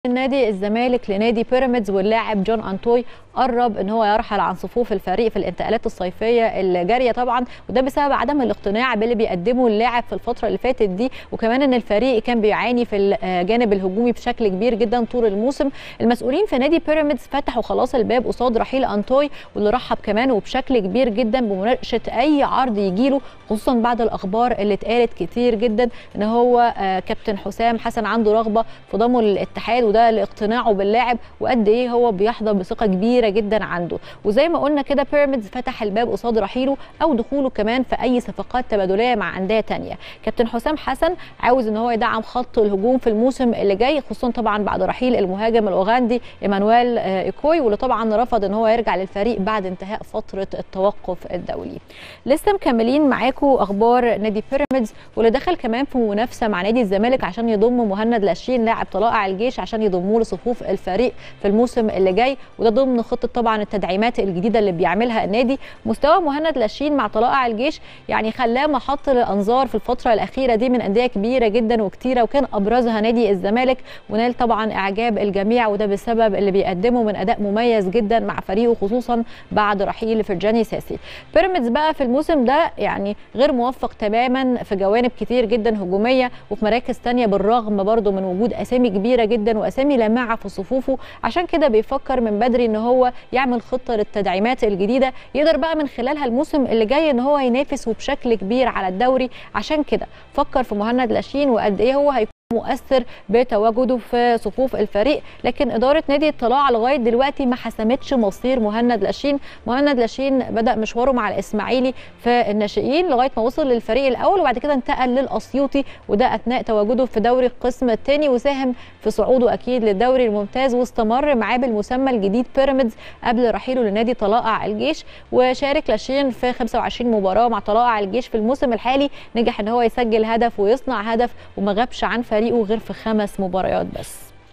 نادي الزمالك لنادي بيراميدز واللاعب جون انتوي قرب ان هو يرحل عن صفوف الفريق في الانتقالات الصيفيه اللي جاريه طبعا وده بسبب عدم الاقتناع باللي بيقدمه اللاعب في الفتره اللي فاتت دي وكمان ان الفريق كان بيعاني في الجانب الهجومي بشكل كبير جدا طول الموسم المسؤولين في نادي بيراميدز فتحوا خلاص الباب قصاد رحيل انتوي واللي رحب كمان وبشكل كبير جدا بمناقشه اي عرض يجيله خصوصا بعد الاخبار اللي اتقالت كتير جدا ان هو كابتن حسام حسن عنده رغبه في ضمه للاتحاد وده لاقتناعه باللاعب وقد ايه هو بيحظى بثقه كبيره جدا عنده وزي ما قلنا كده بيراميدز فتح الباب قصاد رحيله او دخوله كمان في اي صفقات تبادليه مع انديه تانية كابتن حسام حسن عاوز ان هو يدعم خط الهجوم في الموسم اللي جاي خصوصا طبعا بعد رحيل المهاجم الاوغندي ايمانويل ايكوي واللي طبعا رفض ان هو يرجع للفريق بعد انتهاء فتره التوقف الدولي لسه مكملين معاكم اخبار نادي بيراميدز واللي دخل كمان في منافسه مع نادي الزمالك عشان يضم مهند لاشين لاعب طلائع الجيش عشان يضموه لصفوف الفريق في الموسم اللي جاي وده ضمن خطه طبعا التدعيمات الجديده اللي بيعملها النادي مستوى مهند لاشين مع طلائع الجيش يعني خلاه محط للانظار في الفتره الاخيره دي من انديه كبيره جدا وكتيره وكان ابرزها نادي الزمالك ونال طبعا اعجاب الجميع وده بسبب اللي بيقدمه من اداء مميز جدا مع فريقه خصوصا بعد رحيل فرجاني ساسي بيراميدز بقى في الموسم ده يعني غير موفق تماما في جوانب كتير جدا هجوميه وفي مراكز ثانيه بالرغم برضه من وجود اسامي كبيره جدا واسامي لامعه في صفوفه عشان كده بيفكر من بدري ان هو يعمل خطه للتدعيمات الجديده يقدر بقى من خلالها الموسم اللي جاي ان هو ينافس وبشكل كبير على الدوري عشان كده فكر في مهند لاشين وقد ايه هو هيكون مؤثر بتواجده في صفوف الفريق لكن اداره نادي الطلاع لغايه دلوقتي ما حسمتش مصير مهند لاشين مهند لاشين بدا مشواره مع الاسماعيلي في الناشئين لغايه ما وصل للفريق الاول وبعد كده انتقل للاسيوطي وده اثناء تواجده في دوري القسم الثاني وساهم في صعوده اكيد للدوري الممتاز واستمر معاه بالمسمى الجديد بيراميدز قبل رحيله لنادي طلائع الجيش وشارك لاشين في 25 مباراه مع طلائع الجيش في الموسم الحالي نجح ان هو يسجل هدف ويصنع هدف وما غابش عن فريق فريقه غير في خمس مباريات بس